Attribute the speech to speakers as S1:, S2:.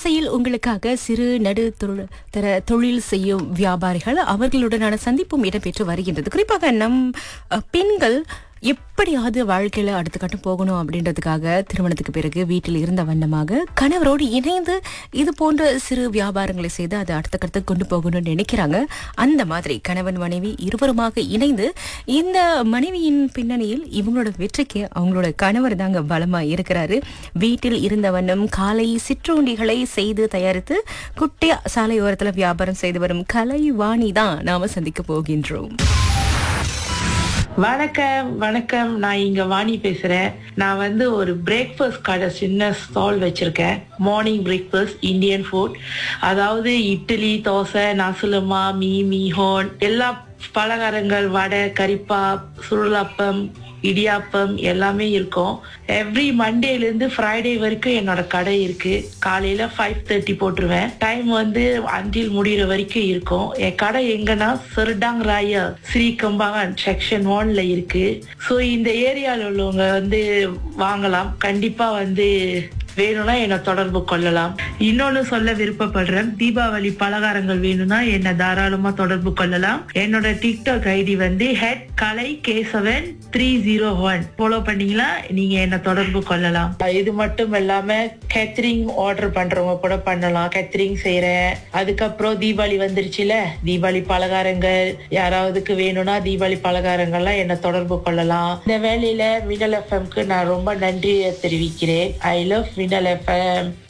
S1: அலைவரிசையில் உங்களுக்காக சிறு நடு தொழில் தர தொழில் செய்யும் வியாபாரிகள் அவர்களுடனான சந்திப்பும் இடம்பெற்று வருகின்றது குறிப்பாக நம் அஹ், பெண்கள் எப்படியாவது வாழ்க்கையில அடுத்த கட்டம் போகணும் அப்படின்றதுக்காக திருமணத்துக்கு பிறகு வீட்டில் இருந்த வண்ணமாக கணவரோடு இணைந்து இது போன்ற சிறு வியாபாரங்களை செய்து அதை அடுத்த கட்டத்துக்கு கொண்டு போகணும்னு நினைக்கிறாங்க அந்த மாதிரி கணவன் மனைவி இருவருமாக இணைந்து இந்த மனைவியின் பின்னணியில் இவங்களோட வெற்றிக்கு அவங்களோட கணவர் தாங்க பலமா இருக்கிறாரு வீட்டில் இருந்த வண்ணம் காலை சிற்றுண்டிகளை செய்து தயாரித்து குட்டி சாலையோரத்துல வியாபாரம் செய்து வரும் கலைவாணி தான் நாம சந்திக்க போகின்றோம்
S2: வணக்கம் வணக்கம் நான் இங்க வாணி பேசுறேன் நான் வந்து ஒரு பிரேக்ஃபாஸ்ட் கடை சின்ன ஸ்டால் வச்சிருக்கேன் மார்னிங் பிரேக்ஃபாஸ்ட் இந்தியன் ஃபுட் அதாவது இட்லி தோசை நசுலமா மீ மீஹோன் எல்லா பலகாரங்கள் வடை கரிப்பா சுருளப்பம் இடியாப்பம் எல்லாமே இருக்கும் எவ்ரி மண்டேலேருந்து ஃப்ரைடே வரைக்கும் என்னோட கடை இருக்கு காலையில ஃபைவ் தேர்ட்டி போட்டுருவேன் டைம் வந்து அன்றில் முடிகிற வரைக்கும் இருக்கும் என் கடை எங்கன்னா சிறுடாங் ராயா ஸ்ரீ கம்பாங்கன் செக்ஷன் ஒன்ல இருக்கு ஸோ இந்த ஏரியாவில் உள்ளவங்க வந்து வாங்கலாம் கண்டிப்பா வந்து வேணும்னா என்னை தொடர்பு கொள்ளலாம் இன்னொன்னு சொல்ல விருப்பப்படுறேன் தீபாவளி பலகாரங்கள் வேணும்னா என்னை தாராளமா தொடர்பு கொள்ளலாம் என்னோட டிக்டாக் ஐடி வந்து ஹெட் Kalai Kesavan three zero one follow பண்ணீங்களா நீங்க என்ன தொடர்பு கொள்ளலாம் இது மட்டும் இல்லாம கேத்தரிங் ஆர்டர் பண்றவங்க கூட பண்ணலாம் கேத்தரிங் செய்யறேன் அதுக்கப்புறம் தீபாவளி வந்துருச்சுல தீபாவளி பலகாரங்கள் யாராவதுக்கு வேணும்னா தீபாவளி பலகாரங்கள்லாம் என்ன தொடர்பு கொள்ளலாம் இந்த வேலையில மிடல் எஃப்எம்க்கு நான் ரொம்ப நன்றியை தெரிவிக்கிறேன் ஐ லவ் மிடல் எஃப்எம்